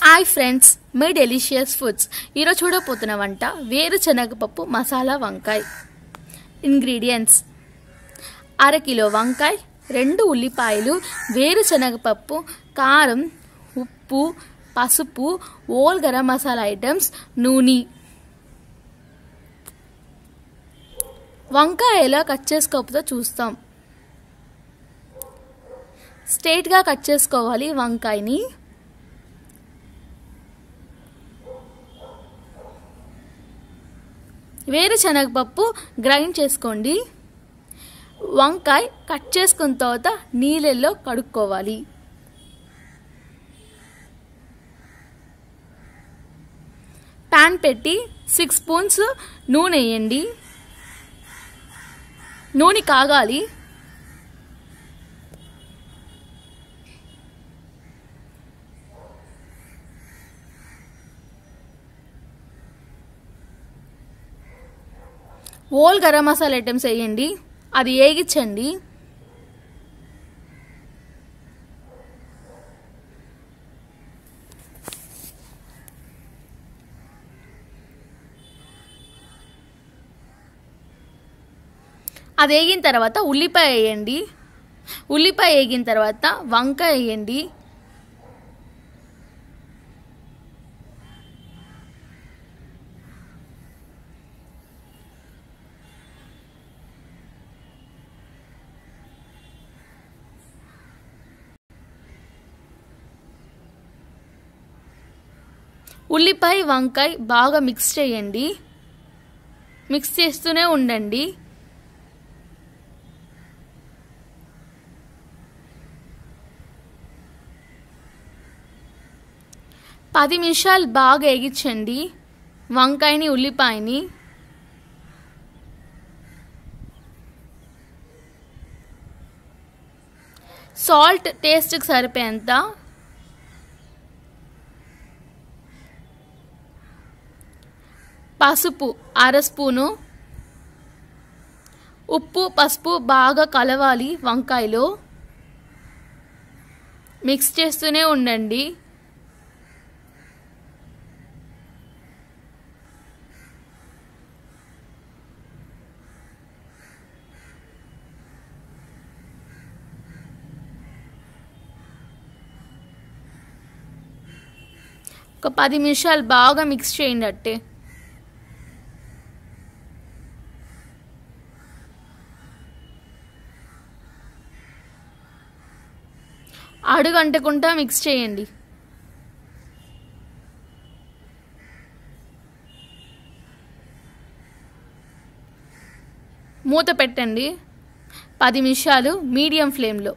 hi friends my delicious foods ఈరోజు చూడబోతున్న వంట వేరుశనగపప్పు మసాలా వంకాయ ఇంగ్రీడియంట్స్ అర కిలో వంకాయ రెండు ఉల్లిపాయలు వేరుశనగపప్పు కారం ఉప్పు పసుపు ఓల్ గరం మసాలా ఐటమ్స్ నూనె వంకాయ ఎలా కట్ చేసుకోకపోతే చూస్తాం స్ట్రైట్గా కట్ చేసుకోవాలి వంకాయని వేరుశనగపప్పు గ్రైండ్ చేసుకోండి వంకాయ కట్ చేసుకున్న తర్వాత నీళ్ళల్లో కడుక్కోవాలి ప్యాన్ పెట్టి సిక్స్ స్పూన్స్ నూనె వేయండి నూనె కాగాలి ఓల్ గరం మసాలా ఐటమ్స్ వేయండి అది వేగించండి అది వేగిన తర్వాత ఉల్లిపాయ వేయండి ఉల్లిపాయ వేగిన తర్వాత వంకాయ వేయండి ఉల్లిపాయ వంకాయ బాగా మిక్స్ చేయండి మిక్స్ చేస్తూనే ఉండండి పది నిమిషాలు బాగా ఎగించండి వంకాయని ఉల్లిపాయని సాల్ట్ టేస్ట్కి సరిపోయేంత పసుపు అర స్పూను ఉప్పు పసుపు బాగా కలవాలి వంకాయలో మిక్స్ చేస్తూనే ఉండండి ఒక పది నిమిషాలు బాగా మిక్స్ చేయండి అట్టే అడుగంటకుండా మిక్స్ చేయండి మూత పెట్టండి పది నిమిషాలు మీడియం ఫ్లేమ్లో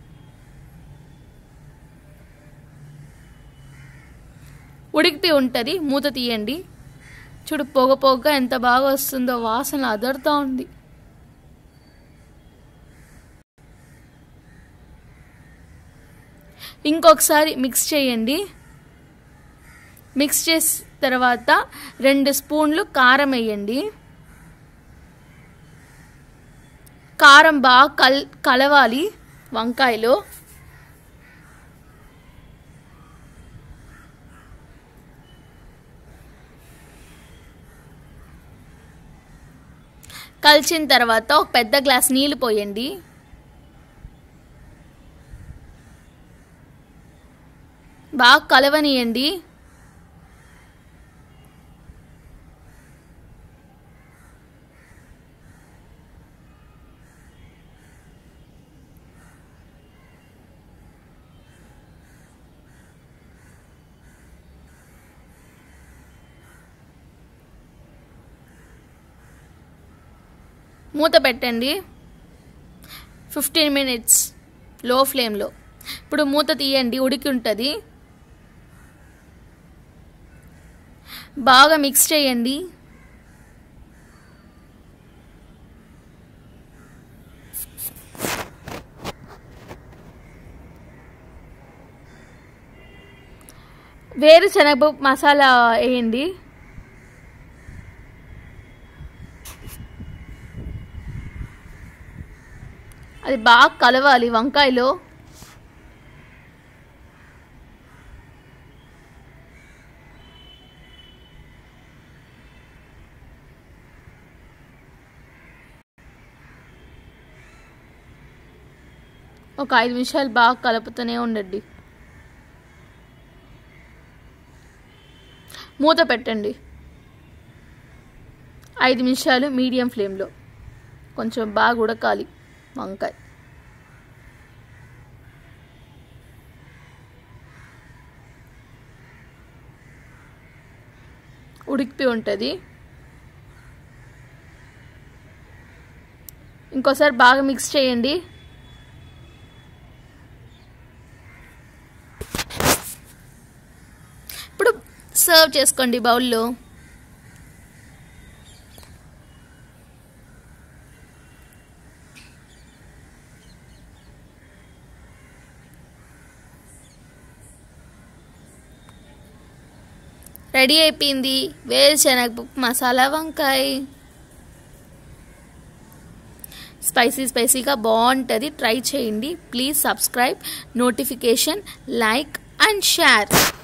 ఉడికిపి ఉంటుంది మూత తీయండి చూడు పొగ పొగ ఎంత బాగా వస్తుందో వాసన అదరుతూ ఉంది ఇంకొకసారి మిక్స్ చేయండి మిక్స్ చేసిన తర్వాత రెండు స్పూన్లు కారం వేయండి కారం బాగా కల్ కలవాలి వంకాయలో కలిసిన తర్వాత ఒక పెద్ద గ్లాస్ నీళ్ళు పోయండి బాగా కలవనియండి మూత పెట్టండి ఫిఫ్టీన్ మినిట్స్ లో ఫ్లేమ్లో ఇప్పుడు మూత తీయండి ఉడికి ఉంటుంది బాగా మిక్స్ చేయండి వేరుశనగ మసాలా వేయండి అది బాగా కలవాలి వంకాయలో ఒక ఐదు నిమిషాలు బాగా కలుపుతూనే ఉండండి మూత పెట్టండి ఐదు నిమిషాలు మీడియం ఫ్లేమ్లో కొంచెం బాగా ఉడకాలి వంకాయ ఉడికిపోయి ఉంటుంది ఇంకోసారి బాగా మిక్స్ చేయండి ఇప్పుడు సర్వ్ చేసుకోండి బౌల్లో రెడీ అయిపోయింది వేరుశనగ మసాలా వంకాయ స్పైసీ స్పైసీగా బాగుంటుంది ట్రై చేయండి please subscribe notification like and share